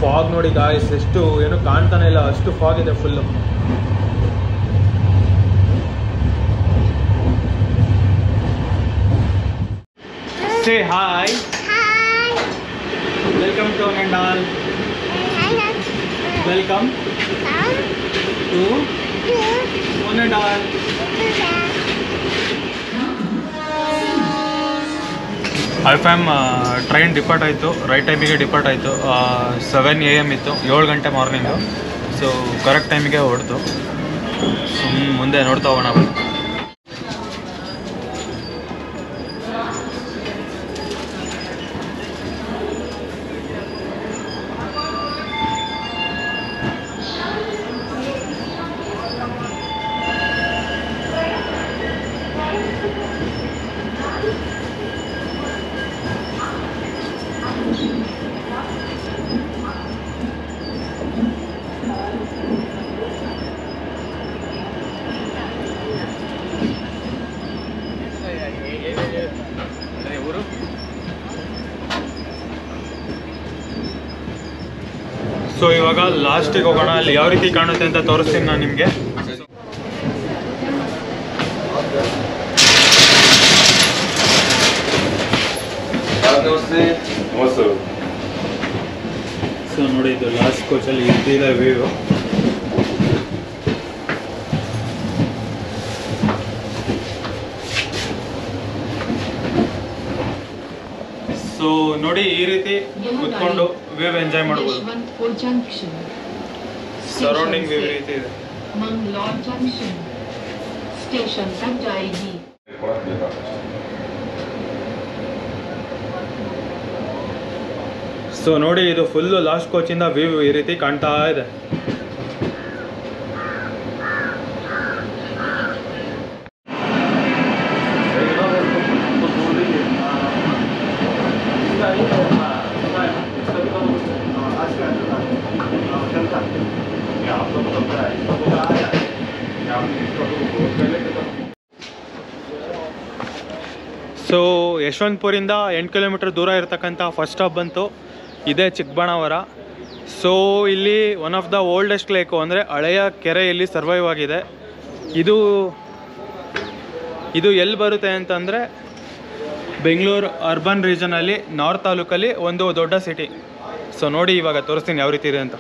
Fog ನೋಡಿ guys ಎಷ್ಟು ಏನು ಕಾಣ್ತಾನೆ ಇಲ್ಲ ಅಷ್ಟು ಫಾಗ್ ಇದೆ full say hi Hi. Welcome to ನಂಡಾಲ್ Hi, welcome Come to to ಒನಡಾಲ್ ಐ ಫ್ಯಾಮ್ ಟ್ರೈನ್ ಡಿಪಾರ್ಟ್ ಆಯಿತು ರೈಟ್ ಟೈಮಿಗೆ ಡಿಪಾರ್ಟ್ ಆಯಿತು ಸೆವೆನ್ ಎ ಎಮ್ ಇತ್ತು ಏಳು ಗಂಟೆ ಮಾರ್ನಿಂಗು ಸೊ ಕರೆಕ್ಟ್ ಟೈಮಿಗೆ ಹೊರಡ್ತು ಸುಮ್ಮನೆ ಮುಂದೆ ನೋಡ್ತಾ ಹೋಗೋಣ ಬನ್ನಿ ಸೊ ಇವಾಗ ಲಾಸ್ಟಿಗೆ ಹೋಗೋಣ ಅಲ್ಲಿ ಯಾವ ರೀತಿ ಕಾಣುತ್ತೆ ಅಂತ ತೋರಿಸ್ತೀನಿ ನಾನು ನಿಮಗೆ ನಮಸ್ತೆ ನಮಸ್ತೆ ಸೊ ನೋಡಿ ಇದು ಲಾಸ್ಟ್ ಕೋಚಲ್ಲಿ ಇದ್ದಿದೆ ವ್ಯೂ ಸೊ ನೋಡಿ ಈ ರೀತಿ ಕುತ್ಕೊಂಡು ವ್ಯೂ ಎಂಜಾಯ್ ಮಾಡ್ಬೋದು यशवंतपुर जंक्शन ಸರೌಂಡಿಂಗ್ ವ್ಯೂ ರೀತಿ ಇದೆ मंगलौर जंक्शन स्टेशन तक जाएगी ಸೊ ನೋಡಿ ಇದು ಫುಲ್ಲು ಲಾಸ್ಟ್ ಕೋಚಿಂದ ವ್ಯೂ ಈ ರೀತಿ ಕಾಣ್ತಾ ಇದೆ ಸೊ ಯಶವಂತಪುರಿಂದ ಎಂಟು ಕಿಲೋಮೀಟರ್ ದೂರ ಇರತಕ್ಕಂಥ ಫಸ್ಟ್ ಸ್ಟಾಪ್ ಬಂತು ಇದೇ ಚಿಕ್ಕಬಾಣಾವರ ಸೊ ಇಲ್ಲಿ one of the oldest lake ಅಂದರೆ ಹಳೆಯ ಕೆರೆ ಇಲ್ಲಿ ಸರ್ವೈವ್ ಆಗಿದೆ ಇದು ಇದು ಎಲ್ಲಿ ಬರುತ್ತೆ ಅಂತಂದರೆ ಬೆಂಗಳೂರು ಅರ್ಬನ್ ರೀಜನಲ್ಲಿ ನಾರ್ತ್ ತಾಲೂಕಲ್ಲಿ ಒಂದು ದೊಡ್ಡ ಸಿಟಿ ಸೊ ನೋಡಿ ಇವಾಗ ತೋರಿಸ್ತೀನಿ ಯಾವ ರೀತಿ ಇದೆ ಅಂತ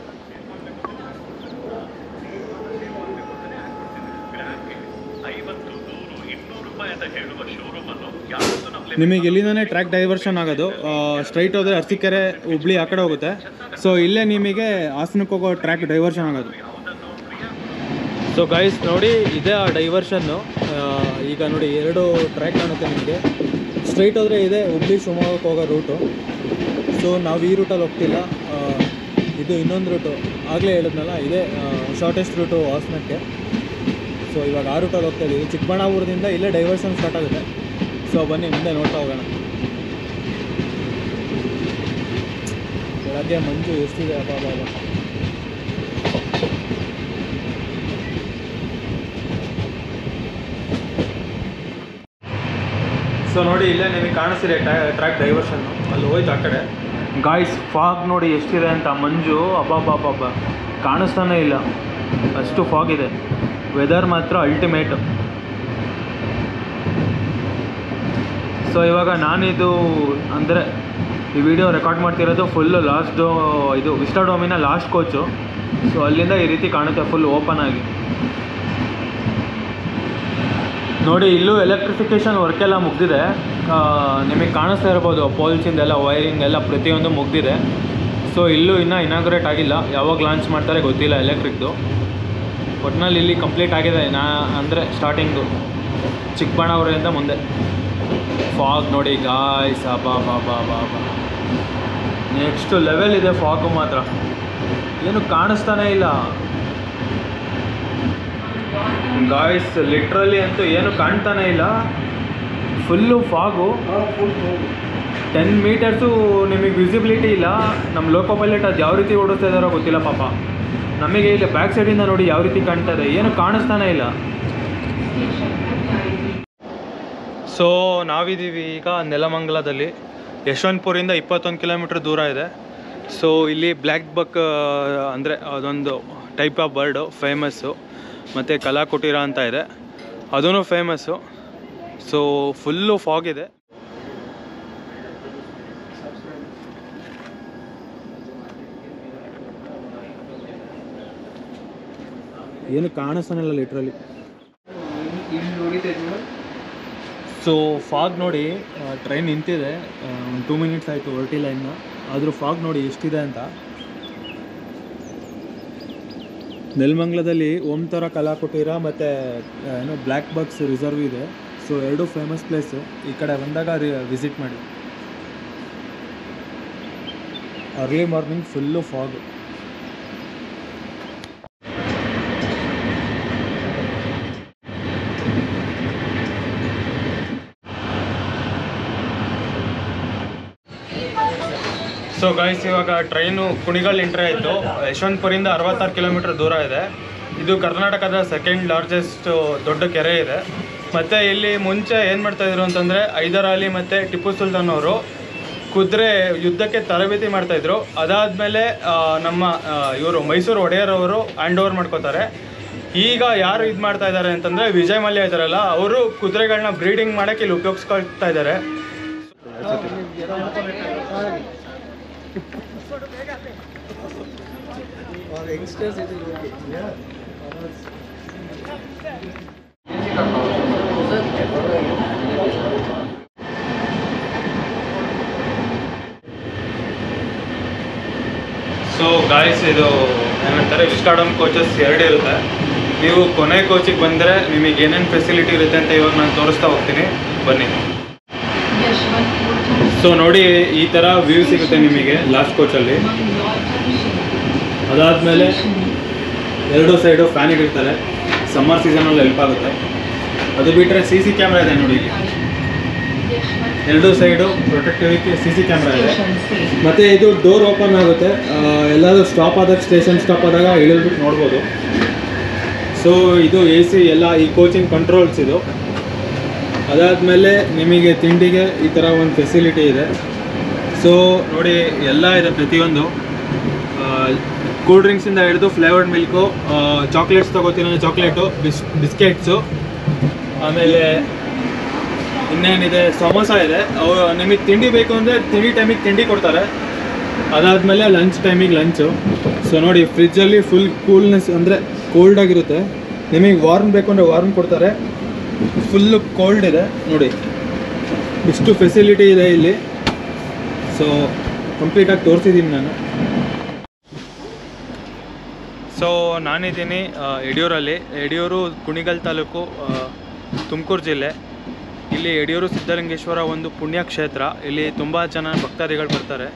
ನಿಮಗೆ ಇಲ್ಲಿಂದನೇ ಟ್ರ್ಯಾಕ್ ಡೈವರ್ಷನ್ ಆಗೋದು ಸ್ಟ್ರೈಟ್ ಹೋದರೆ ಅರಸೀಕೆರೆ ಹುಬ್ಳಿ ಆ ಕಡೆ ಹೋಗುತ್ತೆ ಸೊ ಇಲ್ಲೇ ನಿಮಗೆ ಹಾಸನಕ್ಕೆ ಹೋಗೋ ಟ್ರ್ಯಾಕ್ ಡೈವರ್ಷನ್ ಆಗೋದು ಸೊ ಗೈಸ್ ನೋಡಿ ಇದೇ ಆ ಡೈವರ್ಷನ್ನು ಈಗ ನೋಡಿ ಎರಡು ಟ್ರ್ಯಾಕ್ ಕಾಣುತ್ತೆ ನಿಮಗೆ ಸ್ಟ್ರೈಟ್ ಹೋದರೆ ಇದೆ ಹುಬ್ಳಿ ಶಿವಮೊಗ್ಗಕ್ಕೆ ಹೋಗೋ ರೂಟು ಸೊ ನಾವು ಈ ರೂಟಲ್ಲಿ ಹೋಗ್ತಿಲ್ಲ ಆ, ಇದು ಇನ್ನೊಂದು ರೂಟು ಆಗಲೇ ಹೇಳಿದ್ನಲ್ಲ ಇದೇ ಶಾರ್ಟೆಸ್ಟ್ ರೂಟು ಹಾಸನಕ್ಕೆ ಸೊ ಇವಾಗ ಆ ರೂಟಲ್ಲಿ ಹೋಗ್ತಾ ಇದ್ದೀವಿ ಚಿಕ್ಕಬಳ್ಳಾಪುರದಿಂದ ಇಲ್ಲೇ ಡೈವರ್ಷನ್ ಸ್ಟಾರ್ಟ್ ಆಗುತ್ತೆ ಸೊ ಬನ್ನಿ ಮುಂದೆ ನೋಡ್ತಾ ಹೋಗೋಣ ಬೆಳಗ್ಗೆ ಮಂಜು ಎಷ್ಟಿದೆ ಅಬ್ಬಾ ಅಬ್ಬಾ ಅಬ್ಬಾ. ಸೊ ನೋಡಿ ಇಲ್ಲೇ ನಿಮಗೆ ಕಾಣಿಸ್ತಿದೆ ಟ್ರ್ಯಾಕ್ ಡೈವರ್ಷನ್ ಅಲ್ಲಿ ಹೋಯ್ತು ಆ ಕಡೆ ಗಾಯ್ಸ್ ಫಾಗ್ ನೋಡಿ ಎಷ್ಟಿದೆ ಅಂತ ಮಂಜು ಅಬ್ಬಬ್ಬಬ್ಬಬ್ಬ ಕಾಣಿಸ್ತಾನೆ ಇಲ್ಲ ಅಷ್ಟು ಫಾಗ್ ಇದೆ ವೆದರ್ ಮಾತ್ರ ಅಲ್ಟಿಮೇಟ್ ಸೊ ಇವಾಗ ನಾನಿದು ಅಂದರೆ ಈ ವಿಡಿಯೋ ರೆಕಾರ್ಡ್ ಮಾಡ್ತಿರೋದು ಫುಲ್ಲು ಲಾಸ್ಟ್ ಇದು ವಿಸ್ಟಾಡೋಮಿನ ಲಾಸ್ಟ್ ಕೋಚು ಸೊ ಅಲ್ಲಿಂದ ಈ ರೀತಿ ಕಾಣುತ್ತೆ ಫುಲ್ ಓಪನ್ ಆಗಿ ನೋಡಿ ಇಲ್ಲೂ ಎಲೆಕ್ಟ್ರಿಫಿಕೇಷನ್ ವರ್ಕ್ ಎಲ್ಲ ಮುಗ್ದಿದೆ ನಿಮಗೆ ಕಾಣಿಸ್ತಾ ಇರ್ಬೋದು ಪೋಲ್ಸಿಂದೆಲ್ಲ ವೈರಿಂಗ್ ಎಲ್ಲ ಪ್ರತಿಯೊಂದು ಮುಗ್ದಿದೆ ಸೊ ಇಲ್ಲೂ ಇನ್ನೂ ಇನಾಗ್ರೇಟ್ ಆಗಿಲ್ಲ ಯಾವಾಗ ಲಾಂಚ್ ಮಾಡ್ತಾರೆ ಗೊತ್ತಿಲ್ಲ ಎಲೆಕ್ಟ್ರಿಕ್ದು ಒಟ್ನಲ್ಲಿ ಇಲ್ಲಿ ಕಂಪ್ಲೀಟ್ ಆಗಿದೆ ನಾ ಅಂದರೆ ಸ್ಟಾರ್ಟಿಂಗು ಚಿಕ್ಕಬಳ್ಳಾಪುರದಿಂದ ಮುಂದೆ ಫಾಗ್ ನೋಡಿ ಗಾಯ್ಸ್ ಬಾ ಬಾ ಬಾ ಬಾ ಬಾ ನೆಕ್ಸ್ಟ್ ಲೆವೆಲ್ ಇದೆ ಫಾಗು ಮಾತ್ರ ಏನು ಕಾಣಿಸ್ತಾನೇ ಇಲ್ಲ ಗಾಯ್ಸ್ ಲಿಟ್ರಲಿ ಅಂತೂ ಏನು ಕಾಣ್ತಾನೆ ಇಲ್ಲ ಫುಲ್ಲು ಫಾಗು ಟೆನ್ ಮೀಟರ್ಸು ನಿಮಗೆ ವಿಸಿಬಿಲಿಟಿ ಇಲ್ಲ ನಮ್ಮ ಲೋಕೋ ಪೈಲಟ್ ಅದು ಯಾವ ರೀತಿ ಓಡಿಸ್ತಾ ಇದ್ದಾರೋ ಗೊತ್ತಿಲ್ಲ ಪಾಪ ನಮಗೆ ಇಲ್ಲಿ ಬ್ಯಾಕ್ ಸೈಡಿಂದ ನೋಡಿ ಯಾವ ರೀತಿ ಕಾಣ್ತಾ ಇದೆ ಏನು ಕಾಣಿಸ್ತಾನೆ ಇಲ್ಲ ಸೊ ನಾವಿದ್ದೀವಿ ಈಗ ನೆಲಮಂಗಲದಲ್ಲಿ ಯಶವಂತಪುರಿಂದ ಇಪ್ಪತ್ತೊಂದು ಕಿಲೋಮೀಟ್ರ್ ದೂರ ಇದೆ ಸೊ ಇಲ್ಲಿ ಬ್ಲ್ಯಾಕ್ ಬಕ್ ಅಂದರೆ ಅದೊಂದು ಟೈಪ್ ಆಫ್ ಬರ್ಡು ಫೇಮಸ್ಸು ಮತ್ತು ಕಲಾಕುಟೀರ ಅಂತ ಇದೆ ಅದೂ ಫೇಮಸ್ಸು ಸೊ ಫುಲ್ಲು ಫಾಗ್ ಇದೆ ಏನು ಕಾಣಿಸ್ತಾನಿಲ್ಲ ಲಿಟ್ರಲಿ ಸೊ ಫಾಗ್ ನೋಡಿ ಟ್ರೈನ್ ನಿಂತಿದೆ ಒಂದು ಟೂ ಮಿನಿಟ್ಸ್ ಆಯಿತು ಹೊರಟಿಲ್ಲ ಇನ್ನು ಆದರೂ ಫಾಗ್ ನೋಡಿ ಎಷ್ಟಿದೆ ಅಂತ ನೆಲಮಂಗ್ಲದಲ್ಲಿ ಓಂತರ ಕಲಾಕುಟೀರ ಮತ್ತು ಏನು ಬ್ಲ್ಯಾಕ್ ಬಾಕ್ಸ್ ರಿಸರ್ವ್ ಇದೆ ಸೊ ಎರಡು ಫೇಮಸ್ ಪ್ಲೇಸು ಈ ಕಡೆ ಬಂದಾಗ ವಿಸಿಟ್ ಮಾಡಿ early morning full fog so guys ಇವಾಗ ಟ್ರೈನು ಕುಣಿಗಲ್ ಎಂಟ್ರಿ ಆಯಿತು ಯಶವಂತಪುರಿಂದ ಅರವತ್ತಾರು ಕಿಲೋಮೀಟರ್ ದೂರ ಇದೆ ಇದು ಕರ್ನಾಟಕದ ಸೆಕೆಂಡ್ ಲಾರ್ಜೆಸ್ಟ್ ದೊಡ್ಡ ಕೆರೆ ಇದೆ ಮತ್ತು ಇಲ್ಲಿ ಮುಂಚೆ ಏನು ಮಾಡ್ತಾಯಿದ್ರು ಅಂತಂದರೆ ಹೈದರಾಲಿ ಮತ್ತು ಟಿಪ್ಪು ಸುಲ್ತಾನ್ ಅವರು ಕುದುರೆ ಯುದ್ಧಕ್ಕೆ ತರಬೇತಿ ಮಾಡ್ತಾಯಿದ್ರು ಅದಾದಮೇಲೆ ನಮ್ಮ ಇವರು ಮೈಸೂರು ಒಡೆಯರವರು ಹ್ಯಾಂಡ್ ಓವರ್ ಮಾಡ್ಕೋತಾರೆ ಈಗ ಯಾರು ಇದು ಮಾಡ್ತಾ ಇದ್ದಾರೆ ಅಂತಂದರೆ ವಿಜಯ್ ಮಲ್ಯ ಇದ್ದಾರಲ್ಲ ಅವರು ಕುದುರೆಗಳನ್ನ ಬ್ರೀಡಿಂಗ್ ಮಾಡೋಕ್ಕೆ ಇಲ್ಲಿ ಉಪಯೋಗಿಸ್ಕೊಳ್ತಾ ಇದ್ದಾರೆ ಸೊ ಗಾಯ್ಸ್ ಇದು ಏನಂತಾರೆ ವಿಸ್ಟಾಡಮ್ ಕೋಚಸ್ ಎರಡು ಇರುತ್ತೆ ನೀವು ಕೊನೆ ಕೋಚಿಗೆ ಬಂದರೆ ನಿಮಗೆ ಏನೇನು ಫೆಸಿಲಿಟಿ ಇರುತ್ತೆ ಅಂತ ಇವಾಗ ನಾನು ತೋರಿಸ್ತಾ ಹೋಗ್ತೀನಿ ಬನ್ನಿ Yashwantpur Junction. ಸೊ ನೋಡಿ ಈ ಥರ ವ್ಯೂ ಸಿಗುತ್ತೆ ನಿಮಗೆ ಲಾಸ್ಟ್ ಕೋಚಲ್ಲಿ Mangalore Junction. ಅದಾದಮೇಲೆ Station. ಎರಡು ಸೈಡು ಫ್ಯಾನ್ ಇಟ್ಟಿರ್ತಾರೆ ಸಮ್ಮರ್ ಸೀಸನಲ್ಲಿ ಹೆಲ್ಪ್ ಆಗುತ್ತೆ ಅದು ಬಿಟ್ಟರೆ ಸಿ ಸಿ ಕ್ಯಾಮ್ರಾ ಇದೆ ನೋಡಿ ಇಲ್ಲಿ Yashwantpur ಎರಡು ಸೈಡು ಪ್ರೊಟೆಕ್ಟಿವಿಟಿ ಸಿ ಸಿ ಕ್ಯಾಮ್ರಾ ಇದೆ Station safe. ಮತ್ತು ಇದು ಡೋರ್ ಓಪನ್ ಆಗುತ್ತೆ ಆ, ಎಲ್ಲಾದ್ರೂ ಸ್ಟಾಪ್ ಆದಾಗ ಸ್ಟೇಷನ್ ಸ್ಟಾಪ್ ಆದಾಗ ಇಳಿದ್ಬಿಟ್ಟು ನೋಡ್ಬೋದು ಸೊ ಇದು ಎ ಸಿ ಎಲ್ಲ ಈ ಕೋಚಿಂಗ್ ಕಂಟ್ರೋಲ್ಸ್ ಇದು ಅದಾದಮೇಲೆ ನಿಮಗೆ ತಿಂಡಿಗೆ ಈ ಥರ ಒಂದು ಫೆಸಿಲಿಟಿ ಇದೆ ಸೊ ನೋಡಿ ಎಲ್ಲ ಇದೆ ಪ್ರತಿಯೊಂದು ಕೂಲ್ ಡ್ರಿಂಕ್ಸಿಂದ ಹಿಡಿದು ಫ್ಲೇವರ್ಡ್ ಮಿಲ್ಕು ಚಾಕ್ಲೇಟ್ಸ್ ತೊಗೋತೀನಿ ಚಾಕ್ಲೇಟು ಬಿಸ್ ಬಿಸ್ಕೆಟ್ಸು ಆಮೇಲೆ ಇನ್ನೇನಿದೆ ಸಮೋಸ ಇದೆ ಅವು ನಿಮಗೆ ತಿಂಡಿ ಬೇಕು ಅಂದರೆ ತಿಂಡಿ ಟೈಮಿಗೆ ತಿಂಡಿ ಕೊಡ್ತಾರೆ ಅದಾದಮೇಲೆ ಲಂಚ್ ಟೈಮಿಗೆ ಲಂಚು ಸೊ ನೋಡಿ ಫ್ರಿಜ್ಜಲ್ಲಿ ಫುಲ್ ಕೂಲ್ನೆಸ್ ಅಂದರೆ ಕೋಲ್ಡ್ ಆಗಿರುತ್ತೆ ನಿಮಗೆ ವಾರ್ಮ್ ಬೇಕು ಅಂದರೆ ವಾರ್ಮ್ ಕೊಡ್ತಾರೆ ಫುಲ್ಲು ಕೋಲ್ಡ್ ಇದೆ ನೋಡಿ ಇಷ್ಟು ಫೆಸಿಲಿಟಿ ಇದೆ ಇಲ್ಲಿ ಸೊ ಕಂಪ್ಲೀಟಾಗಿ ತೋರಿಸಿದ್ದೀನಿ ನಾನು ಸೊ ನಾನಿದ್ದೀನಿ ಆ, ಯಡಿಯೂರಲ್ಲಿ ಯಡಿಯೂರು ಕುಣಿಗಲ್ ತಾಲೂಕು ತುಮಕೂರು ಜಿಲ್ಲೆ ಇಲ್ಲಿ ಯಡಿಯೂರು ಸಿದ್ಧಲಿಂಗೇಶ್ವರ ಒಂದು ಪುಣ್ಯಕ್ಷೇತ್ರ ಇಲ್ಲಿ ತುಂಬ ಜನ ಭಕ್ತಾದಿಗಳು ಬರ್ತಾರೆ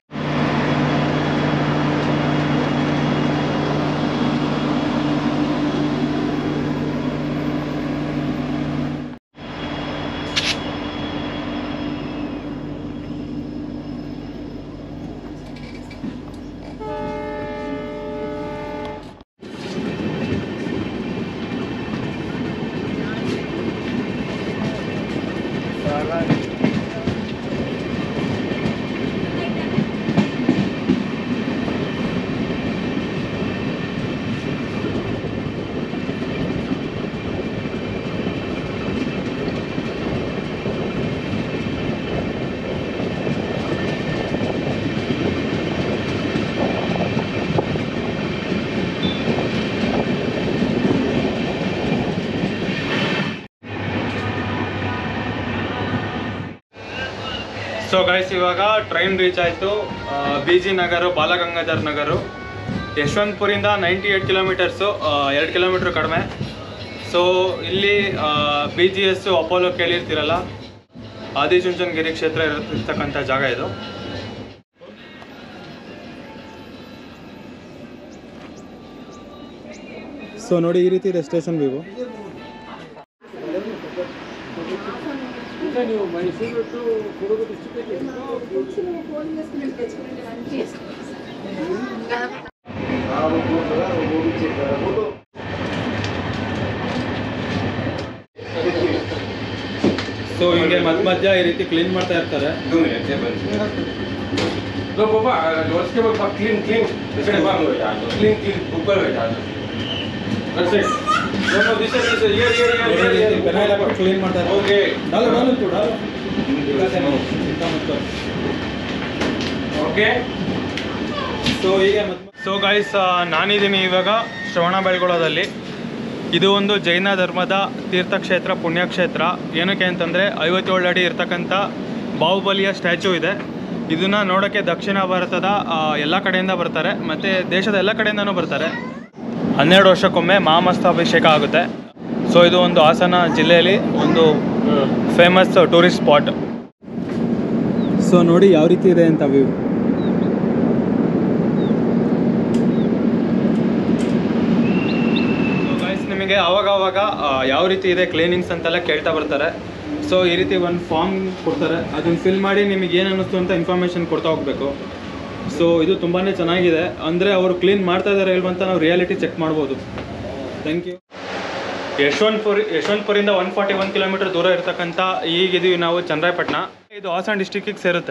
ಸೊ ಗೈಸ್ ಇವಾಗ ಟ್ರೈನ್ ರೀಚ್ ಆಯಿತು ಬಿ ಜಿ ನಗರು ಬಾಲಗಂಗಾಧರ್ ನಗರು ಯಶವಂತಪುರಿಂದ ನೈಂಟಿ ಏಯ್ಟ್ ಕಿಲೋಮೀಟರ್ಸು ಎರಡು ಕಿಲೋಮೀಟ್ರ್ ಕಡಿಮೆ ಸೊ ಇಲ್ಲಿ ಬಿ ಜಿ ಎಸ್ ಅಪೋಲೋ ಕೇಳಿರ್ತೀರಲ್ಲ ಆದಿಚುಂಚನಗಿರಿ ಕ್ಷೇತ್ರ ಇರ- ಇರ್ತಕ್ಕಂಥ ಜಾಗ ಇದು ಸೊ ನೋಡಿ ಈ ರೀತಿ ಇದೆ ಸ್ಟೇಷನ್ ವ್ಯೂ ಸೊ ಹಿಂಗೆ ಮಧ್ಯ ಮಧ್ಯ ಈ ರೀತಿ ಕ್ಲೀನ್ ಮಾಡ್ತಾ ಇರ್ತಾರೆ ಇದು ಬನ್ನಿ तो बाबा उसके बाद क्लीन क्लीन इसके बाद हो जाए क्लीन क्लीन ऊपर हो जाए That's it. No, no, this is this is here, here, here, here, here. Clean ಮಾಡ್ತಾರೆ Okay. ಡಾಲು ಡಾಲು ತೂ ಡಾಲು Okay. ಸೊ ಹೀಗೆ ಸೊ ಗೈಸ್ ನಾನಿದ್ದೀನಿ ಇವಾಗ ಶ್ರವಣ ಬೆಳಗೊಳದಲ್ಲಿ ಇದು ಒಂದು ಜೈನ ಧರ್ಮದ ತೀರ್ಥಕ್ಷೇತ್ರ ಪುಣ್ಯಕ್ಷೇತ್ರ ಏನಕ್ಕೆ ಅಂತಂದರೆ ಐವತ್ತೇಳು ಅಡಿ ಇರ್ತಕ್ಕಂಥ ಬಾಹುಬಲಿಯ ಸ್ಟ್ಯಾಚ್ಯೂ ಇದೆ ಇದನ್ನು ನೋಡೋಕ್ಕೆ ದಕ್ಷಿಣ ಭಾರತದ ಎಲ್ಲ ಕಡೆಯಿಂದ ಬರ್ತಾರೆ ಮತ್ತು ದೇಶದ ಎಲ್ಲ ಕಡೆಯಿಂದನೂ ಬರ್ತಾರೆ ಹನ್ನೆರಡು ವರ್ಷಕ್ಕೊಮ್ಮೆ ಮಹಾಮಸ್ತಾಭಿಷೇಕ ಆಗುತ್ತೆ ಸೊ ಇದು ಒಂದು ಹಾಸನ ಜಿಲ್ಲೆಯಲ್ಲಿ ಒಂದು ಫೇಮಸ್ ಟೂರಿಸ್ಟ್ ಸ್ಪಾಟ್ ಸೊ ನೋಡಿ ಯಾವ ರೀತಿ ಇದೆ ಅಂತ ವ್ಯೂ ಗೈಸ್ ನಿಮಗೆ ಅವಾಗ ಅವಾಗ ಆ, ಯಾವ ರೀತಿ ಇದೆ ಕ್ಲೀನಿಂಗ್ಸ್ ಅಂತೆಲ್ಲ ಕೇಳ್ತಾ ಬರ್ತಾರೆ ಸೊ ಈ ರೀತಿ ಒಂದು ಫಾರ್ಮ್ ಕೊಡ್ತಾರೆ ಅದನ್ನ ಫಿಲ್ ಮಾಡಿ ನಿಮಗೆ ಏನು ಅನ್ನಿಸ್ತು ಅಂತ ಇನ್ಫಾರ್ಮೇಷನ್ ಕೊಡ್ತಾ ಹೋಗಬೇಕು ಸೊ ಇದು ತುಂಬಾ ಚೆನ್ನಾಗಿದೆ ಅಂದರೆ ಅವರು ಕ್ಲೀನ್ ಮಾಡ್ತಾ ಇದ್ದಾರೆ ಇಲ್ವ ಅಂತ ನಾವು ರಿಯಾಲಿಟಿ ಚೆಕ್ ಮಾಡ್ಬೋದು ಥ್ಯಾಂಕ್ ಯು ಯಶವಂತಪುರ ಯಶವಂತಪುರಿಂದ ಒನ್ ಫಾರ್ಟಿ ಒನ್ ಕಿಲೋಮೀಟರ್ ದೂರ ಇರ್ತಕ್ಕಂಥ ಈಗಿದ್ದೀವಿ ನಾವು ಚಂದ್ರಾಯಪಟ್ಟಣ ಇದು ಹಾಸನ ಡಿಸ್ಟಿಕ್ಕಿಗೆ ಸೇರುತ್ತೆ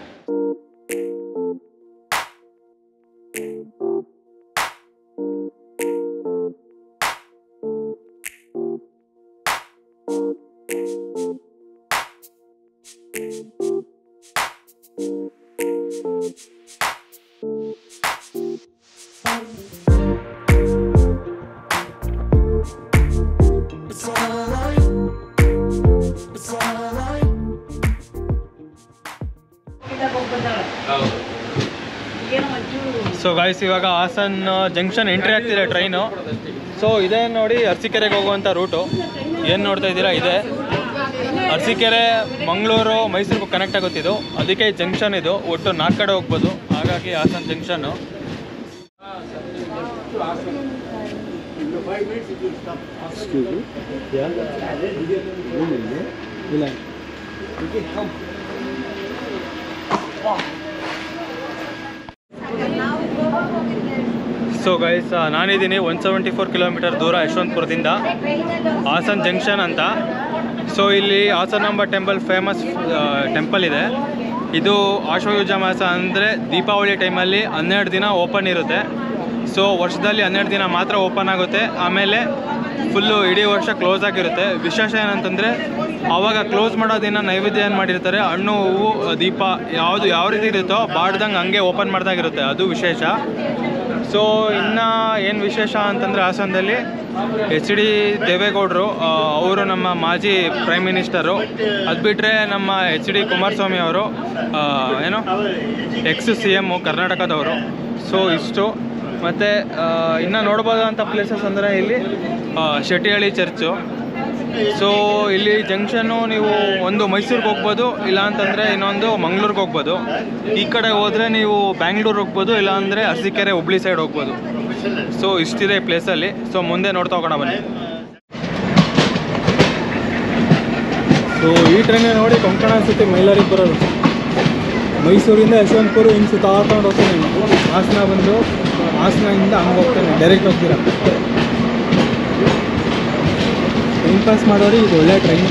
ಹೌದು ಸೊ ಗಾಯ್ಸ್ ಇವಾಗ ಹಾಸನ್ ಜಂಕ್ಷನ್ ಎಂಟ್ರಿ ಆಗ್ತಿದೆ ಟ್ರೈನು ಸೊ ಇದೇ ನೋಡಿ ಅರಸೀಕೆರೆಗೆ ಹೋಗುವಂಥ ರೂಟು ಏನು ನೋಡ್ತಾ ಇದ್ದೀರಾ ಇದೆ ಅರಸೀಕೆರೆ ಮಂಗಳೂರು ಮೈಸೂರಿಗೂ ಕನೆಕ್ಟ್ ಆಗುತ್ತಿದ್ದು ಅದಕ್ಕೆ ಜಂಕ್ಷನ್ ಇದು ಒಟ್ಟು ನಾಲ್ಕು ಕಡೆ ಹೋಗ್ಬೋದು ಹಾಗಾಗಿ ಹಾಸನ್ ಜಂಕ್ಷನ್ನು ಇಲ್ಲ ಸೊ ಗೈಸ್ ನಾನಿದ್ದೀನಿ ಒನ್ ಸೆವೆಂಟಿ ಫೋರ್ ಕಿಲೋಮೀಟರ್ ದೂರ ಯಶವಂತಪುರದಿಂದ ಹಾಸನ್ ಜಂಕ್ಷನ್ ಅಂತ ಸೊ ಇಲ್ಲಿ ಹಾಸನಾಂಬ ಟೆಂಪಲ್ ಫೇಮಸ್ ಟೆಂಪಲ್ ಇದೆ ಇದು ಆಶ್ವಯುಜ ಮಾಸ ಅಂದರೆ ದೀಪಾವಳಿ ಟೈಮಲ್ಲಿ ಹನ್ನೆರಡು ದಿನ ಓಪನ್ ಇರುತ್ತೆ ಸೊ ವರ್ಷದಲ್ಲಿ ಹನ್ನೆರಡು ದಿನ ಮಾತ್ರ ಓಪನ್ ಆಗುತ್ತೆ ಆಮೇಲೆ ಫುಲ್ಲು ಇಡೀ ವರ್ಷ ಕ್ಲೋಸ್ ಆಗಿರುತ್ತೆ ವಿಶೇಷ ಏನಂತಂದರೆ ಆವಾಗ ಕ್ಲೋಸ್ ಮಾಡೋ ದಿನ ನೈವೇದ್ಯ ಏನು ಮಾಡಿರ್ತಾರೆ ಹಣ್ಣು ಹೂವು ದೀಪ ಯಾವುದು ಯಾವ ರೀತಿ ಇರುತ್ತೋ ಬಾಡ್ದಂಗೆ ಹಂಗೆ ಓಪನ್ ಮಾಡ್ದಾಗಿರುತ್ತೆ ಅದು ವಿಶೇಷ ಸೊ ಇನ್ನು ಏನು ವಿಶೇಷ ಅಂತಂದರೆ ಹಾಸನದಲ್ಲಿ ಎಚ್ ಡಿ ದೇವೇಗೌಡರು ಅವರು ನಮ್ಮ ಮಾಜಿ ಪ್ರೈಮ್ ಮಿನಿಸ್ಟರು ಅದು ಬಿಟ್ಟರೆ ನಮ್ಮ ಎಚ್ ಡಿ ಕುಮಾರಸ್ವಾಮಿ ಅವರು ಆ, ಏನು ಎಕ್ಸ್ ಸಿ ಎಮ್ಮು ಕರ್ನಾಟಕದವರು ಸೊ ಇಷ್ಟು ಮತ್ತು ಇನ್ನು ನೋಡ್ಬೋದಂಥ ಪ್ಲೇಸಸ್ ಅಂದರೆ ಇಲ್ಲಿ ಆ, ಶೆಟ್ಟಿಹಳ್ಳಿ ಚರ್ಚು ಸೊ ಇಲ್ಲಿ ಜಂಕ್ಷನ್ನು ನೀವು ಒಂದು ಮೈಸೂರಿಗೆ ಹೋಗ್ಬೋದು ಇಲ್ಲ ಅಂತಂದರೆ ಇನ್ನೊಂದು ಮಂಗ್ಳೂರಿಗೆ ಹೋಗ್ಬೋದು ಈ ಕಡೆ ಹೋದರೆ ನೀವು ಬ್ಯಾಂಗ್ಳೂರ್ ಹೋಗ್ಬೋದು ಇಲ್ಲ ಅಂದರೆ ಅರಸೀಕೆರೆ ಹುಬ್ಳಿ ಸೈಡ್ ಹೋಗ್ಬೋದು ಸೊ ಇಷ್ಟಿದೆ ಈ ಪ್ಲೇಸಲ್ಲಿ ಸೊ ಮುಂದೆ ನೋಡ್ತಾ ಹೋಗೋಣ ಬನ್ನಿ ಸೊ ಈ ಟ್ರೈನ್ ನೋಡಿ ಕೊಂಕಣ ಅನ್ಸುತ್ತೆ ಮೈಲಾರಿಗೆ ಬರೋದು ಮೈಸೂರಿಂದ ಯಶವಂತಪುರ ಹಿಂಗೆ ಸುತ್ತಾಕೊಂಡು ಹೋಗ್ತೀನಿ ನಾನು ಹಾಸನ ಬಂದು ಹಾಸನದಿಂದ ಹಂಗೆ ಹೋಗ್ತೇನೆ ಡೈರೆಕ್ಟ್ ಹೋಗ್ತೀರಾ ಟೈಮ್ ಪಾಸ್ ಮಾಡೋರಿಗೆ ಇದು ಒಳ್ಳೆ ಟ್ರೈನ್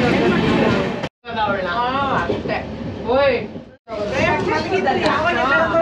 Oi.